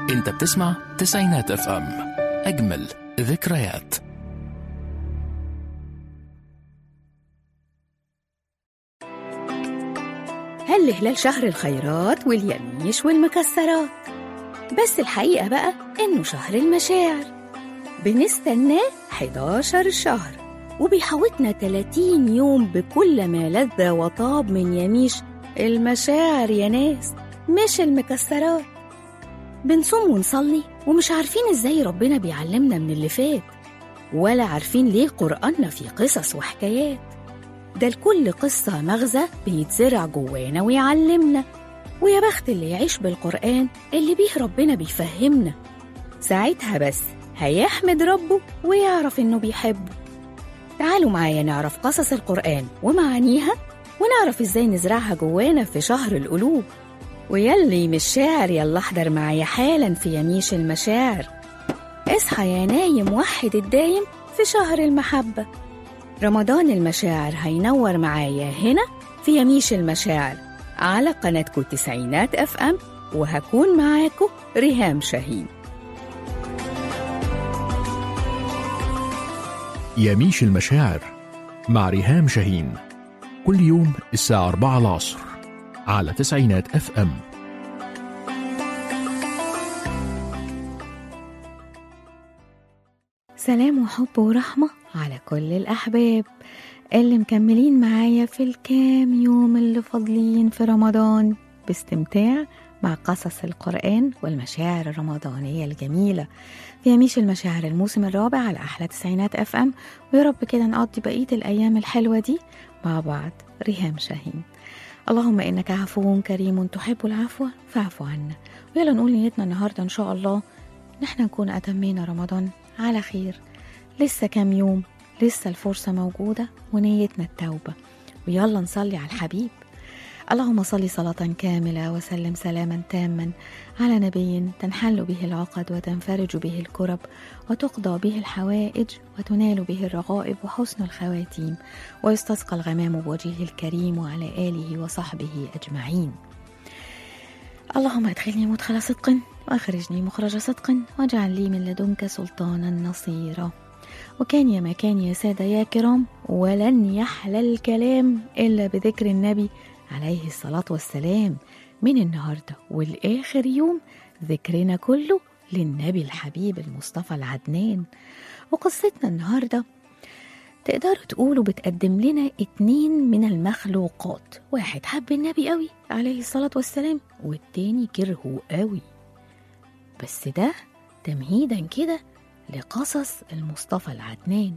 انت بتسمع تسعينات اف ام اجمل ذكريات هل هلال شهر الخيرات واليميش والمكسرات بس الحقيقة بقى إنه شهر المشاعر بنستناه 11 شهر وبيحوطنا 30 يوم بكل ما لذ وطاب من يميش المشاعر يا ناس مش المكسرات بنصوم ونصلي ومش عارفين ازاي ربنا بيعلمنا من اللي فات ولا عارفين ليه قرآننا فيه قصص وحكايات ده لكل قصة مغزى بيتزرع جوانا ويعلمنا ويا بخت اللي يعيش بالقرآن اللي بيه ربنا بيفهمنا ساعتها بس هيحمد ربه ويعرف إنه بيحبه تعالوا معايا نعرف قصص القرآن ومعانيها ونعرف إزاي نزرعها جوانا في شهر القلوب ويلي مش شاعر يلا احضر معايا حالا في يميش المشاعر اصحى يا نايم وحد الدايم في شهر المحبة رمضان المشاعر هينور معايا هنا في يميش المشاعر على قناتكم تسعينات اف ام وهكون معاكم ريهام شاهين يميش المشاعر مع ريهام شاهين كل يوم الساعة 4 العصر على تسعينات اف ام سلام وحب ورحمة على كل الأحباب اللي مكملين معايا في الكام يوم اللي فاضلين في رمضان باستمتاع مع قصص القرآن والمشاعر الرمضانية الجميلة في يميش المشاعر الموسم الرابع على أحلى تسعينات أف أم ويا رب كده نقضي بقية الأيام الحلوة دي مع بعض ريهام شاهين اللهم إنك عفو كريم تحب العفو فاعف عنا ويلا نقول نيتنا النهاردة إن شاء الله نحن نكون أتمينا رمضان على خير لسه كام يوم لسه الفرصة موجودة ونيتنا التوبة ويلا نصلي على الحبيب اللهم صل صلاة كاملة وسلم سلاما تاما على نبي تنحل به العقد وتنفرج به الكرب وتقضى به الحوائج وتنال به الرغائب وحسن الخواتيم ويستسقى الغمام بوجهه الكريم وعلى آله وصحبه أجمعين اللهم ادخلني مدخل صدق واخرجني مخرج صدق واجعل لي من لدنك سلطانا نصيرا وكان يا ما كان يا سادة يا كرام ولن يحلى الكلام إلا بذكر النبي عليه الصلاة والسلام من النهاردة والآخر يوم ذكرنا كله للنبي الحبيب المصطفى العدنان وقصتنا النهارده تقدروا تقولوا بتقدم لنا اتنين من المخلوقات واحد حب النبي قوي عليه الصلاة والسلام والتاني كرهه قوي بس ده تمهيدا كده لقصص المصطفى العدنان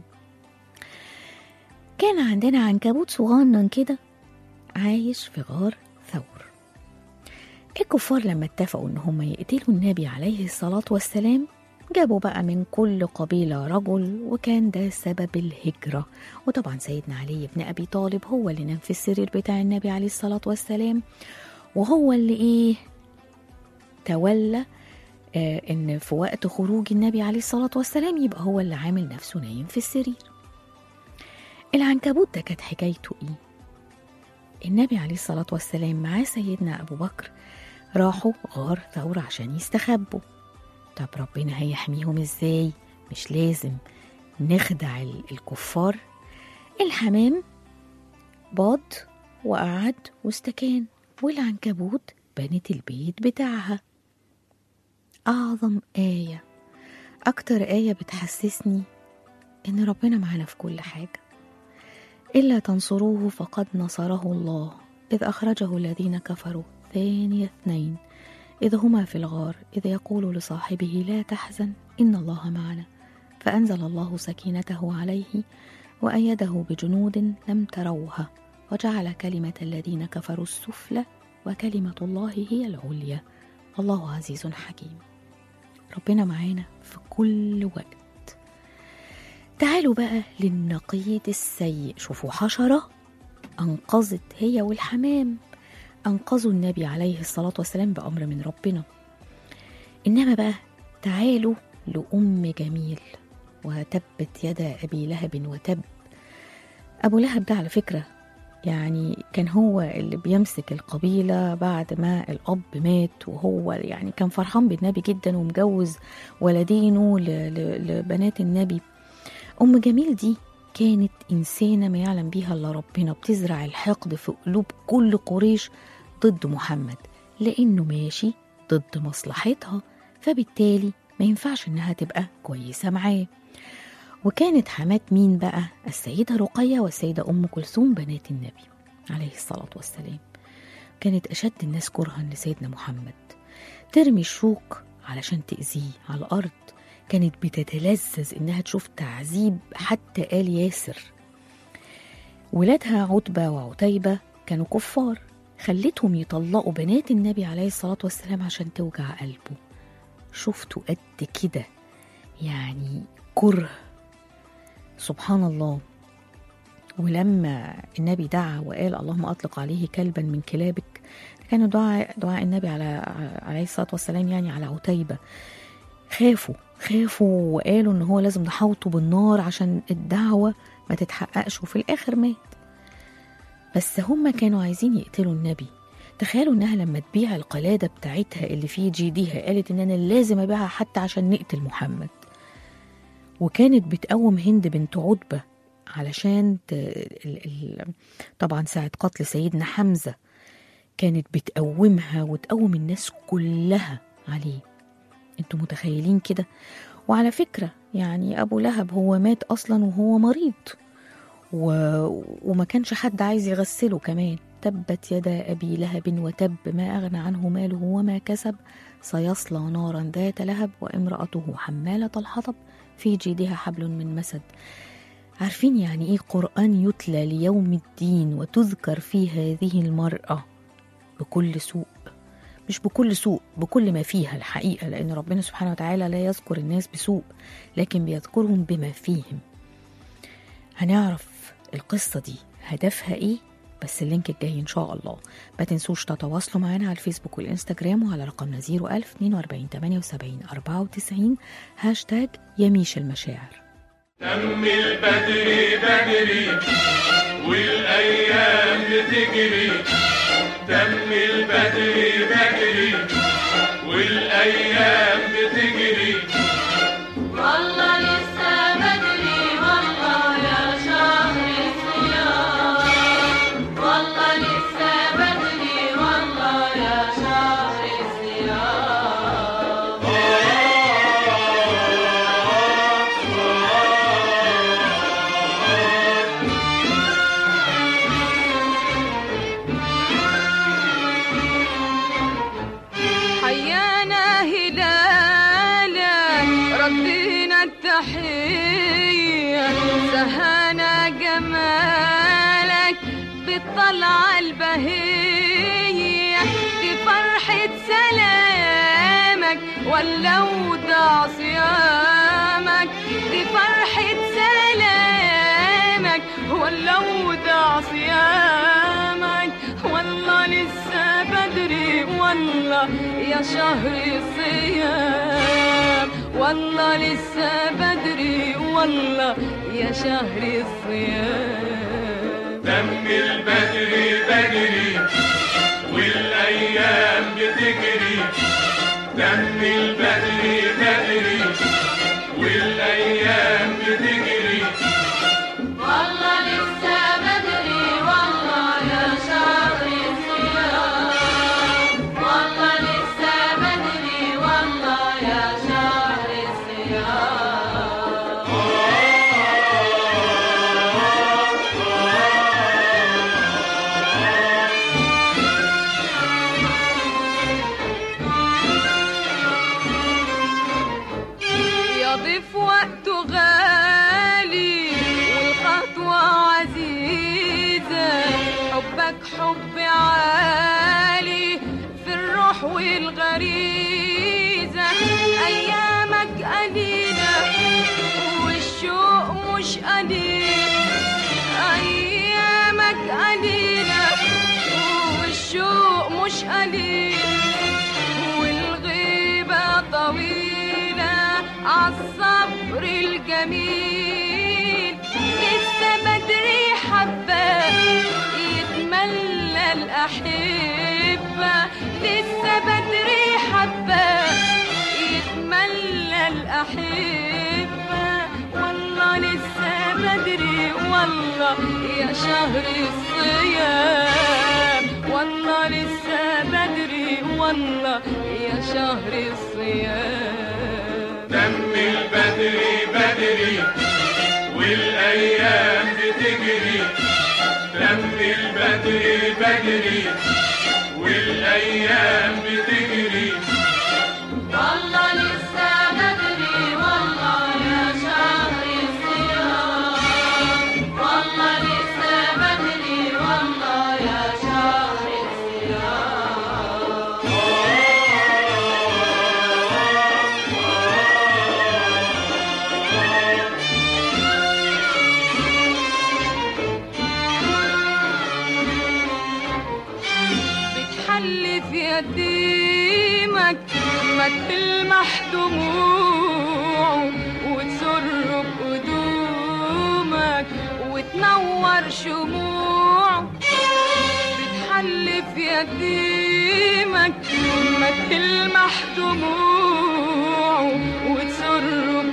كان عندنا عنكبوت صغنن كده عايش في غار ثور الكفار لما اتفقوا ان هم يقتلوا النبي عليه الصلاة والسلام جابوا بقى من كل قبيلة رجل وكان ده سبب الهجرة وطبعا سيدنا علي بن أبي طالب هو اللي نام في السرير بتاع النبي عليه الصلاة والسلام وهو اللي إيه تولى آه إن في وقت خروج النبي عليه الصلاة والسلام يبقى هو اللي عامل نفسه نايم في السرير العنكبوت ده كانت حكايته إيه النبي عليه الصلاة والسلام معاه سيدنا أبو بكر راحوا غار ثور عشان يستخبوا طب ربنا هيحميهم ازاي مش لازم نخدع الكفار الحمام باض وقعد واستكان والعنكبوت بنت البيت بتاعها أعظم آية أكتر آية بتحسسني إن ربنا معانا في كل حاجة إلا تنصروه فقد نصره الله إذ أخرجه الذين كفروا ثاني اثنين إذ هما في الغار إذ يقول لصاحبه لا تحزن إن الله معنا فأنزل الله سكينته عليه وأيده بجنود لم تروها وجعل كلمة الذين كفروا السفلى وكلمة الله هي العليا والله عزيز حكيم ربنا معانا في كل وقت تعالوا بقى للنقيض السيء شوفوا حشرة أنقذت هي والحمام أنقذوا النبي عليه الصلاة والسلام بأمر من ربنا إنما بقى تعالوا لأم جميل وتبت يدا أبي لهب وتب أبو لهب ده على فكرة يعني كان هو اللي بيمسك القبيلة بعد ما الأب مات وهو يعني كان فرحان بالنبي جدا ومجوز ولدينه ل- ل- لبنات النبي أم جميل دي كانت إنسانة ما يعلم بيها إلا ربنا بتزرع الحقد في قلوب كل قريش ضد محمد لأنه ماشي ضد مصلحتها فبالتالي ما ينفعش إنها تبقى كويسة معاه وكانت حماة مين بقى؟ السيدة رقية والسيدة أم كلثوم بنات النبي عليه الصلاة والسلام كانت أشد الناس كرها لسيدنا محمد ترمي الشوك علشان تأذيه على الأرض كانت بتتلذذ إنها تشوف تعذيب حتى آل ياسر ولادها عتبة وعتيبة كانوا كفار خلتهم يطلقوا بنات النبي عليه الصلاة والسلام عشان توجع قلبه شفتوا قد كده يعني كره سبحان الله ولما النبي دعا وقال اللهم اطلق عليه كلبا من كلابك كان دعاء دعاء النبي على عليه الصلاه والسلام يعني على عتيبه خافوا خافوا وقالوا ان هو لازم نحوطه بالنار عشان الدعوه ما تتحققش وفي الاخر مات بس هم كانوا عايزين يقتلوا النبي تخيلوا انها لما تبيع القلاده بتاعتها اللي في جيدها قالت ان انا لازم ابيعها حتى عشان نقتل محمد وكانت بتقوم هند بنت عتبة علشان ت... ال... ال... طبعا ساعة قتل سيدنا حمزة كانت بتقومها وتقوم الناس كلها عليه انتوا متخيلين كده وعلى فكرة يعني أبو لهب هو مات أصلا وهو مريض و... وما كانش حد عايز يغسله كمان تبت يدا أبي لهب وتب ما أغنى عنه ماله وما كسب سيصلى نارا ذات لهب وامرأته حمالة الحطب في جيدها حبل من مسد عارفين يعني ايه قرآن يتلى ليوم الدين وتذكر فيه هذه المرأة بكل سوء مش بكل سوء بكل ما فيها الحقيقة لأن ربنا سبحانه وتعالى لا يذكر الناس بسوء لكن بيذكرهم بما فيهم هنعرف القصة دي هدفها ايه بس اللينك الجاي ان شاء الله ما تنسوش تتواصلوا معنا على الفيسبوك والانستجرام وعلى رقمنا 01000 42 78 94 هاشتاج يميش المشاعر دم البدر بدري والايام بتجري دم البدر بدري والايام بتجري والله لسه بدري والله يا شهر الصيام والله لسه بدري والله يا شهر الصيام حيانا هلالا ردينا التحية سهانا جمالك بالطلعة البهية دي فرحة سلامك ولا ودع صيامك دي فرحة سلامك ولا ودع صيامك والله لسه بدري والله يا شهر الصيام والله لسه بدري والله يا شهر الصيام دم البدر بدري والايام بتجري دم البدر بدري والايام بتجري والله لسه بدري والله يا شهر الصيام والله لسه بدري والله يا شهر الصيام يضيف وقته غالي والخطوة عزيزة حبك حب عالي في الروح والغريزة أيامك قليلة والشوق مش قليل أيامك قليلة والشوق مش قليل والغيبة طويلة عالصبر الجميل لسه بدري حبة الأحبة لسه بدري حبة يتملى الأحبة والله لسه بدري والله يا شهر الصيام والله لسه بدري والله يا شهر الصيام دم البدري بدري والايام بتجري دم البدري بدري والايام بتجري والله لسه بدري والله يا شهر الصيام والله لسه بدري والله يا شهر الصيام بتحلف يتيمك ما تلمح دموعه وتسر بقدومك وتنور شموعه بتحلف يتيمك ما تلمح دموعه وتسر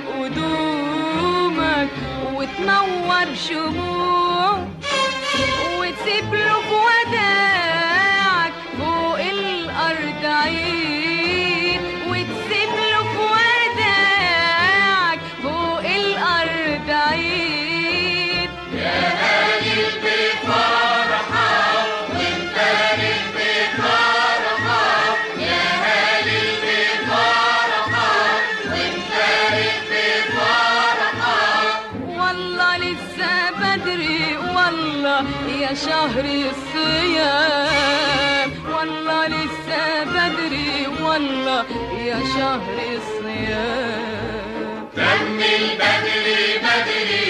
بقدومك وتنور شموعه وتسيب له في وداعك فوق الأرض عيد وتسيب له في وداعك فوق الأرض عيد والله لسه بدري والله يا شهر الصيام والله لسه بدري والله يا شهر الصيام دم البدري بدري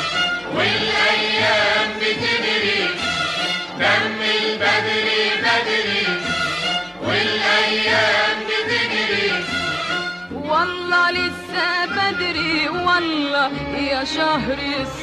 والايام بتجري دم البدري بدري والايام بتجري والله لسه بدري والله يا شهر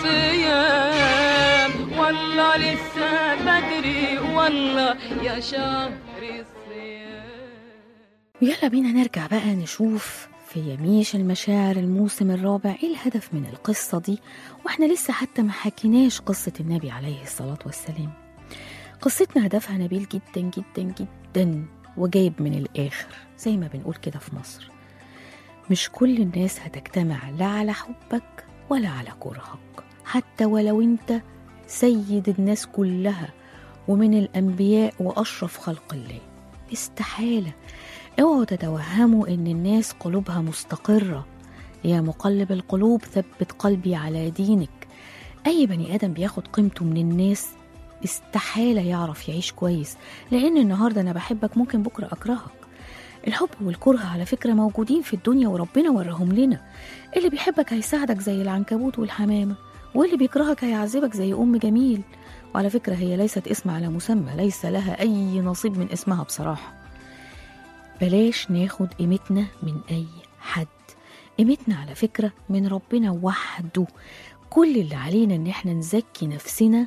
الصيام والله لسه بدري والله يا شهر الصيام ويلا بينا نرجع بقى نشوف في يميش المشاعر الموسم الرابع ايه الهدف من القصة دي واحنا لسه حتى ما حكيناش قصة النبي عليه الصلاة والسلام قصتنا هدفها نبيل جدا جدا جدا وجايب من الآخر زي ما بنقول كده في مصر مش كل الناس هتجتمع لا على حبك ولا على كرهك حتى ولو انت سيد الناس كلها ومن الأنبياء وأشرف خلق الله استحالة اوعوا تتوهموا ان الناس قلوبها مستقرة يا مقلب القلوب ثبت قلبي على دينك اي بني ادم بياخد قيمته من الناس استحالة يعرف يعيش كويس لان النهاردة انا بحبك ممكن بكرة اكرهك الحب والكره على فكرة موجودين في الدنيا وربنا وراهم لنا اللي بيحبك هيساعدك زي العنكبوت والحمامة واللي بيكرهك هيعذبك زي أم جميل وعلى فكرة هي ليست اسم على مسمى ليس لها أي نصيب من اسمها بصراحة بلاش ناخد قيمتنا من أي حد قيمتنا على فكرة من ربنا وحده كل اللي علينا ان احنا نزكي نفسنا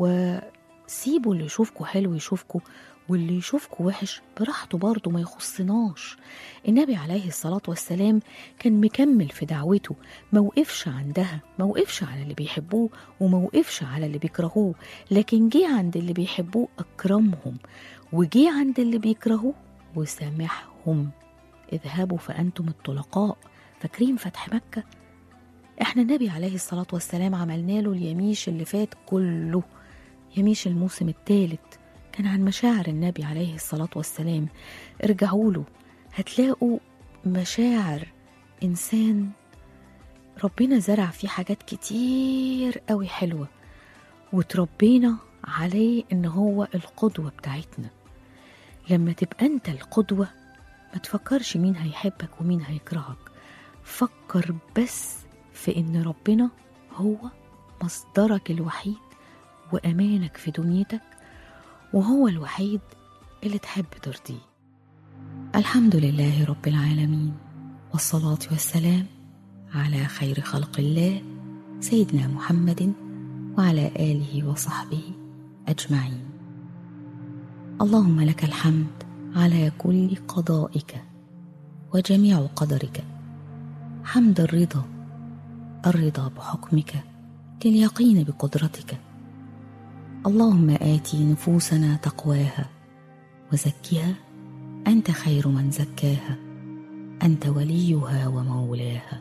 وسيبوا اللي يشوفكوا حلو يشوفكوا واللي يشوفكوا وحش براحته برضه ما يخصناش النبي عليه الصلاة والسلام كان مكمل في دعوته ما وقفش عندها ما وقفش على اللي بيحبوه وما وقفش على اللي بيكرهوه لكن جه عند اللي بيحبوه أكرمهم وجه عند اللي بيكرهوه وسامحهم اذهبوا فأنتم الطلقاء فاكرين فتح مكة احنا النبي عليه الصلاة والسلام عملنا له اليميش اللي فات كله يميش الموسم الثالث كان عن مشاعر النبي عليه الصلاة والسلام ارجعوا له هتلاقوا مشاعر إنسان ربنا زرع فيه حاجات كتير قوي حلوة وتربينا عليه إن هو القدوة بتاعتنا لما تبقى أنت القدوة ما تفكرش مين هيحبك ومين هيكرهك فكر بس في إن ربنا هو مصدرك الوحيد وأمانك في دنيتك وهو الوحيد اللي تحب ترضيه الحمد لله رب العالمين والصلاة والسلام على خير خلق الله سيدنا محمد وعلى آله وصحبه أجمعين اللهم لك الحمد على كل قضائك وجميع قدرك حمد الرضا الرضا بحكمك لليقين بقدرتك اللهم آتي نفوسنا تقواها وزكها أنت خير من زكاها أنت وليها ومولاها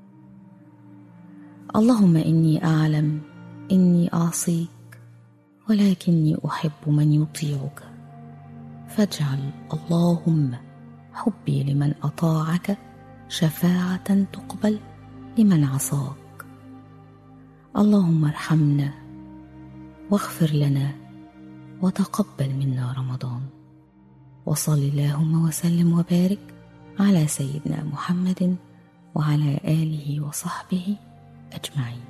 اللهم إني أعلم إني أعصيك ولكني أحب من يطيعك فاجعل اللهم حبي لمن أطاعك شفاعة تقبل لمن عصاك اللهم ارحمنا واغفر لنا وتقبل منا رمضان وصل اللهم وسلم وبارك على سيدنا محمد وعلى آله وصحبه أجمعين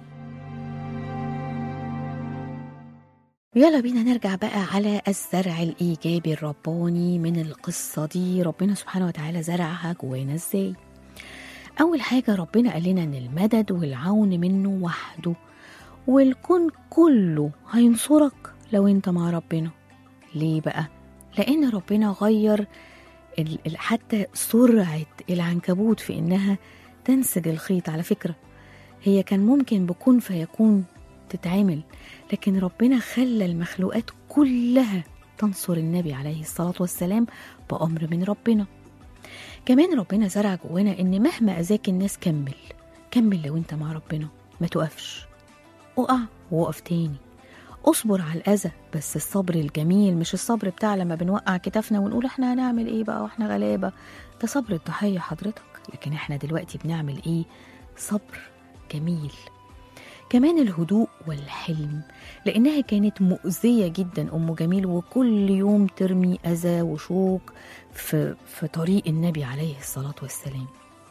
يلا بينا نرجع بقى على الزرع الإيجابي الرباني من القصة دي ربنا سبحانه وتعالى زرعها جوانا إزاي أول حاجة ربنا قال لنا إن المدد والعون منه وحده والكون كله هينصرك لو أنت مع ربنا ليه بقى؟ لأن ربنا غير ال- ال- حتى سرعة العنكبوت في إنها تنسج الخيط على فكرة هي كان ممكن بكون فيكون تتعمل لكن ربنا خلى المخلوقات كلها تنصر النبي عليه الصلاة والسلام بأمر من ربنا كمان ربنا زرع جوانا إن مهما أذاك الناس كمل كمل لو أنت مع ربنا ما تقفش اقع ووقف تاني اصبر على الأذى بس الصبر الجميل مش الصبر بتاع لما بنوقع كتافنا ونقول احنا هنعمل ايه بقى واحنا غلابة ده صبر الضحية حضرتك لكن احنا دلوقتي بنعمل ايه صبر جميل كمان الهدوء والحلم لأنها كانت مؤذية جدا أم جميل وكل يوم ترمي أذى وشوك في, في طريق النبي عليه الصلاة والسلام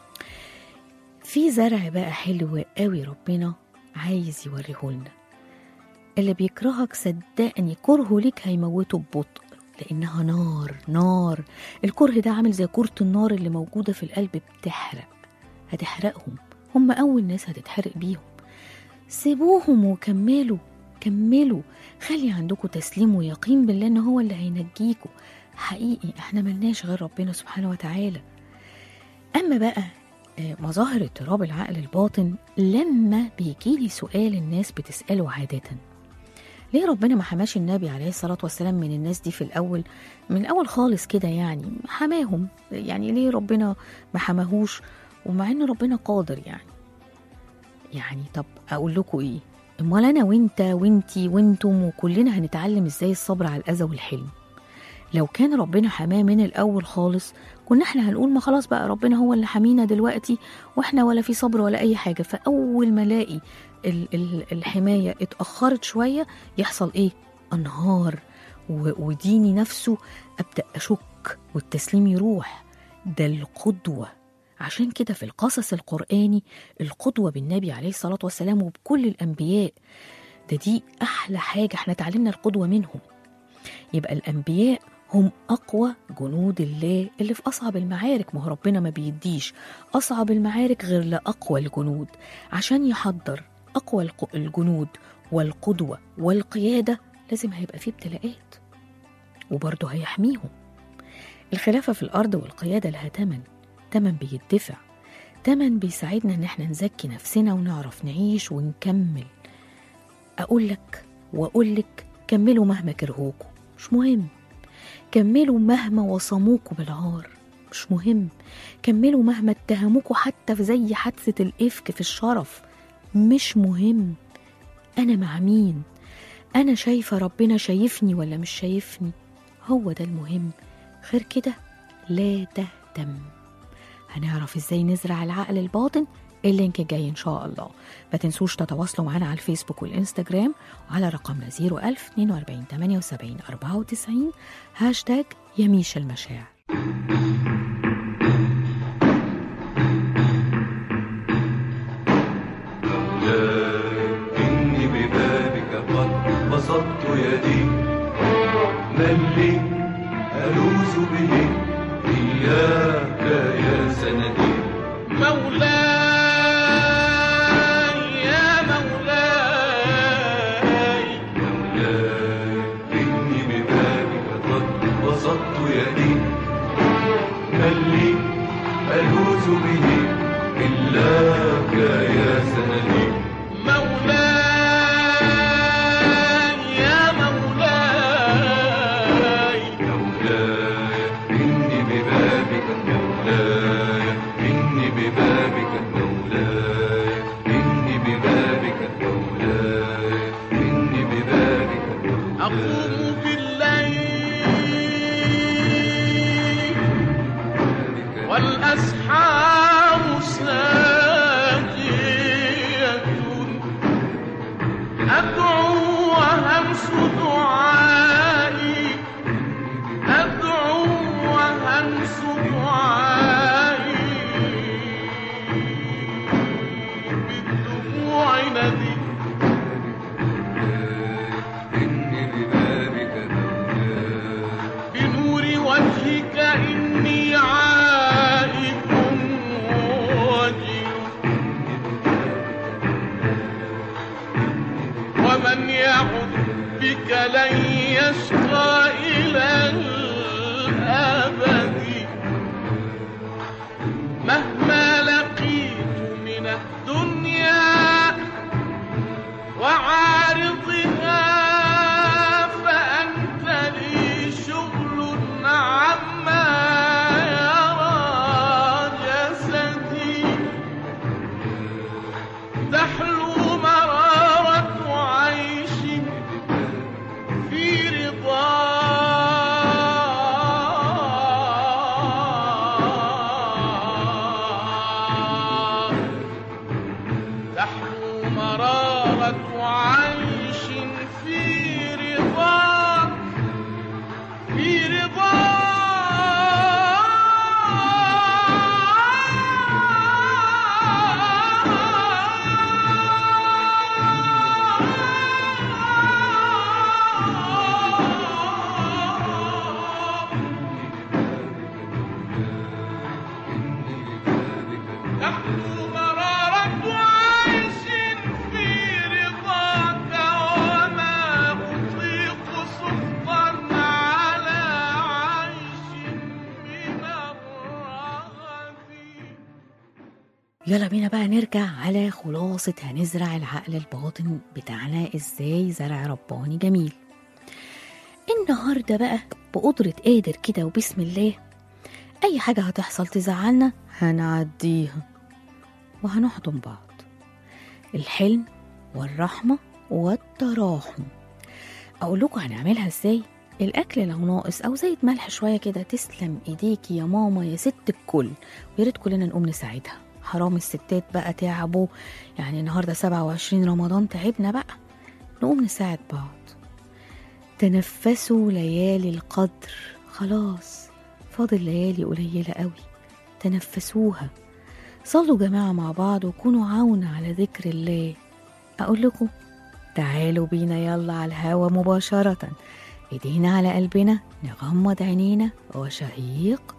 في زرع بقى حلو قوي ربنا عايز يوريهولنا اللي بيكرهك صدقني كرهه ليك هيموته ببطء لأنها نار نار الكره ده عامل زي كرة النار اللي موجودة في القلب بتحرق هتحرقهم هم أول ناس هتتحرق بيهم سيبوهم وكملوا كملوا خلي عندكم تسليم ويقين بالله ان هو اللي هينجيكوا حقيقي احنا ملناش غير ربنا سبحانه وتعالى اما بقى آه، مظاهر اضطراب العقل الباطن لما بيجيلي سؤال الناس بتسأله عادة ليه ربنا ما حماش النبي عليه الصلاة والسلام من الناس دي في الأول من الأول خالص كده يعني حماهم يعني ليه ربنا ما حماهوش ومع إن ربنا قادر يعني يعني طب اقول لكم ايه امال انا وانت وانتي وانتم وكلنا هنتعلم ازاي الصبر على الاذى والحلم لو كان ربنا حماه من الاول خالص كنا احنا هنقول ما خلاص بقى ربنا هو اللي حمينا دلوقتي واحنا ولا في صبر ولا اي حاجه فاول ما الاقي ال- ال- الحمايه اتاخرت شويه يحصل ايه انهار و- وديني نفسه ابدا اشك والتسليم يروح ده القدوه عشان كده في القصص القرآني القدوة بالنبي عليه الصلاة والسلام وبكل الأنبياء ده دي أحلى حاجة احنا اتعلمنا القدوة منهم يبقى الأنبياء هم أقوى جنود الله اللي في أصعب المعارك ما هو ربنا ما بيديش أصعب المعارك غير لأقوى الجنود عشان يحضر أقوى الق- الجنود والقدوة والقيادة لازم هيبقى فيه ابتلاءات وبرضه هيحميهم الخلافة في الأرض والقيادة لها تمن تمن بيدفع تمن بيساعدنا ان احنا نزكي نفسنا ونعرف نعيش ونكمل اقول لك واقول لك كملوا مهما كرهوكوا مش مهم كملوا مهما وصموكوا بالعار مش مهم كملوا مهما اتهموكوا حتى في زي حادثة الإفك في الشرف مش مهم أنا مع مين أنا شايفة ربنا شايفني ولا مش شايفني هو ده المهم غير كده لا تهتم هنعرف ازاي نزرع العقل الباطن اللينك جاي ان شاء الله ما تنسوش تتواصلوا معنا على الفيسبوك والانستجرام وعلى رقمنا 01000 42 78 94 هاشتاج يميش المشاعر إني ببابك قد بسطت يدي من لي ألوذ به إياك يا سندي مولاي يا مولاي مولاي إني ببابك قد ما اللي ألوذ به إلاك يا سندي مولاي يا مولاي مولاي إني ببابك مولاي إني ببابك مولاي إني ببابك مولاي إني ببابك مولاي أقوم بالليل والأسحار ساجية أدعو وهمس دعائي أدعو وهمس دعائي بالدموع ندي إني ببابك مولاي بنور وجهك إني عائد وجل ومن يعد بك لن يشقى إلى الأبد مهما لقيت من الدنيا وعارضها فأنت لي شغل عما يرى جسدي تحلو مرارة عيش في رضا تحلو مرارة عيش في رضا في رضا تحلو مرارة عيش في رضاك وما أطيق سخطا على عيش من الرغد يلا بينا بقى نرجع على خلاصة هنزرع العقل الباطن بتاعنا ازاي زرع رباني جميل النهاردة بقى بقدرة قادر كده وبسم الله أي حاجة هتحصل تزعلنا هنعديها وهنحضن بعض الحلم والرحمة والتراحم أقول لكم هنعملها ازاي الأكل لو ناقص أو زايد ملح شوية كده تسلم إيديكي يا ماما يا ست الكل ويا ريت كلنا نقوم نساعدها حرام الستات بقى تعبوا يعني النهاردة 27 رمضان تعبنا بقى نقوم نساعد بعض تنفسوا ليالي القدر خلاص فاضل ليالي قليلة قوي تنفسوها صلوا جماعة مع بعض وكونوا عون على ذكر الله أقول لكم تعالوا بينا يلا على الهوا مباشرة ايدينا على قلبنا نغمض عينينا وشهيق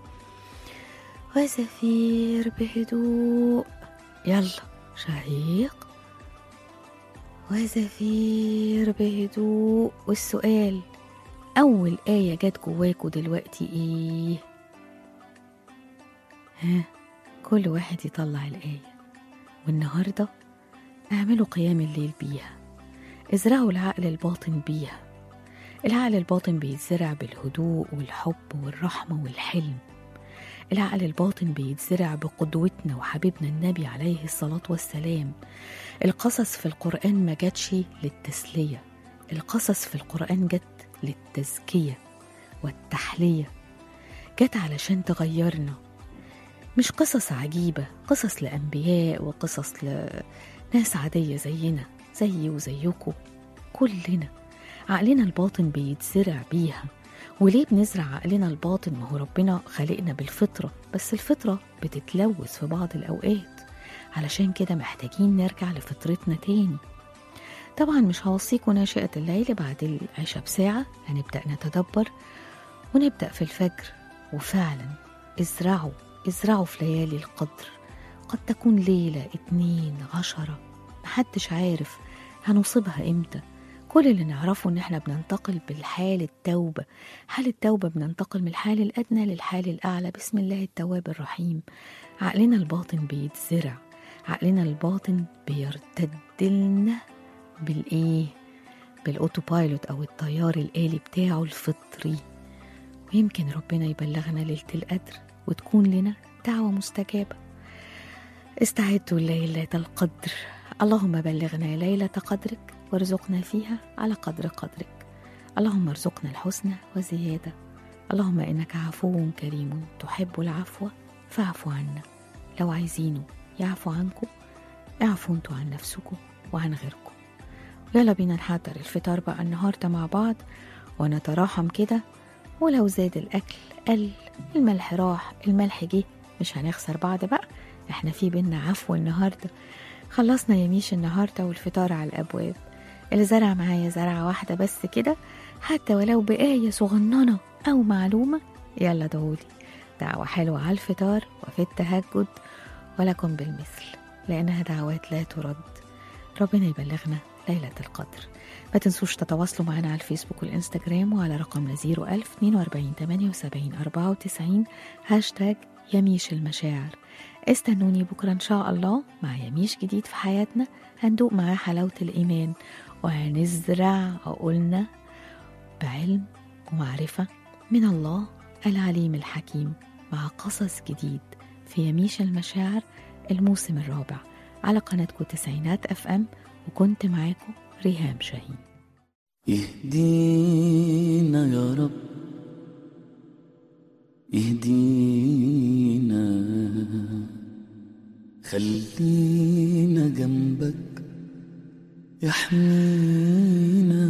وزفير بهدوء يلا شهيق وزفير بهدوء والسؤال أول آية جت جواكوا دلوقتي إيه؟ ها كل واحد يطلع الآية والنهاردة اعملوا قيام الليل بيها ازرعوا العقل الباطن بيها العقل الباطن بيتزرع بالهدوء والحب والرحمة والحلم العقل الباطن بيتزرع بقدوتنا وحبيبنا النبي عليه الصلاة والسلام القصص في القرآن ما جاتش للتسلية القصص في القرآن جت للتزكية والتحلية جت علشان تغيرنا مش قصص عجيبة قصص لأنبياء وقصص لناس عادية زينا زيي وزيكم كلنا عقلنا الباطن بيتزرع بيها وليه بنزرع عقلنا الباطن ما هو ربنا خلقنا بالفطرة بس الفطرة بتتلوث في بعض الأوقات علشان كده محتاجين نرجع لفطرتنا تاني طبعا مش هوصيكم ناشئة الليل بعد العشاء بساعة هنبدأ نتدبر ونبدأ في الفجر وفعلا ازرعوا ازرعوا في ليالي القدر قد تكون ليلة اتنين عشرة محدش عارف هنصيبها امتى كل اللي نعرفه ان احنا بننتقل بالحال التوبة حال التوبة بننتقل من الحال الأدنى للحال الأعلى بسم الله التواب الرحيم عقلنا الباطن بيتزرع عقلنا الباطن بيرتد لنا بالإيه بالأوتو بايلوت أو الطيار الآلي بتاعه الفطري ويمكن ربنا يبلغنا ليلة القدر وتكون لنا دعوة مستجابة استعدوا ليلة القدر اللهم بلغنا ليلة قدرك وارزقنا فيها على قدر قدرك اللهم ارزقنا الحسنى وزيادة اللهم إنك عفو كريم تحب العفو فاعف عنا لو عايزينه يعفو عنكم اعفوا انتوا عن نفسكم وعن غيركم يلا بينا نحضر الفطار بقى النهاردة مع بعض ونتراحم كده ولو زاد الأكل قل الملح راح الملح جه مش هنخسر بعض بقى احنا في بينا عفو النهاردة خلصنا يميش النهاردة والفطار على الأبواب اللي زرع معايا زرعة واحدة بس كده حتى ولو بآية صغننة أو معلومة يلا دعولي دعوة حلوة على الفطار وفي التهجد ولكم بالمثل لأنها دعوات لا ترد ربنا يبلغنا ليلة القدر ما تنسوش تتواصلوا معنا على الفيسبوك والإنستجرام وعلى رقمنا 01000 42 78 94 هاشتاج يميش المشاعر استنوني بكرة إن شاء الله مع يميش جديد في حياتنا هندوق معاه حلاوة الإيمان وهنزرع عقولنا بعلم ومعرفة من الله العليم الحكيم مع قصص جديد في يميش المشاعر الموسم الرابع على قناتكم تسعينات اف ام وكنت معاكم ريهام شاهين يهدينا يا رب يهدينا خلينا جنبك يحمينا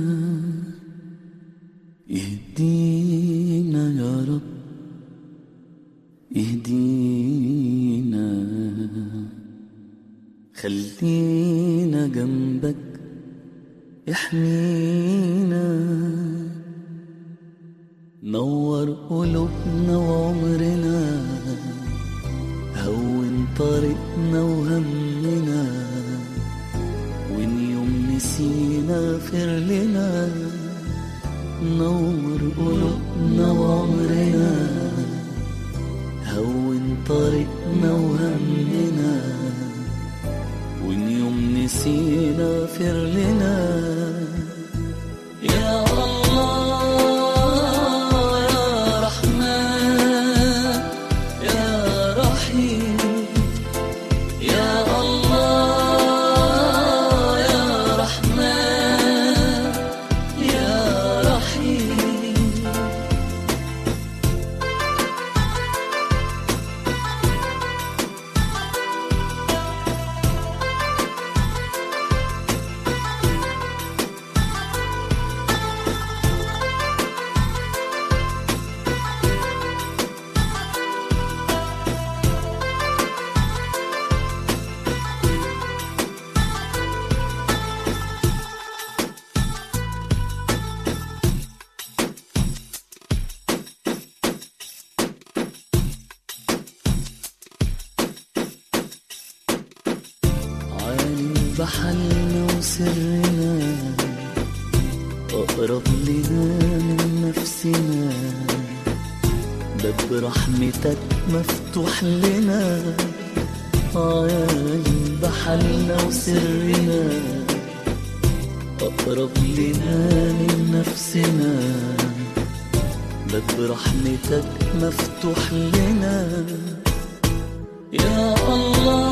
يهدينا يا رب يهدينا خلينا جنبك يحمينا نور قلوبنا وعمرنا هون طريقنا وهمنا وين يوم نسينا اغفر لنا نور قلوبنا وعمرنا هون طريقنا وهمنا وين يوم نسينا اغفر لنا يا الله يا رحمن يا رحيم يا الله يا رحمن يا رحيم عالم بحالنا وسرنا أقرب لنا من نفسنا باب رحمتك مفتوح لنا عالم بحالنا وسرنا أقرب لنا من نفسنا باب رحمتك مفتوح لنا يا الله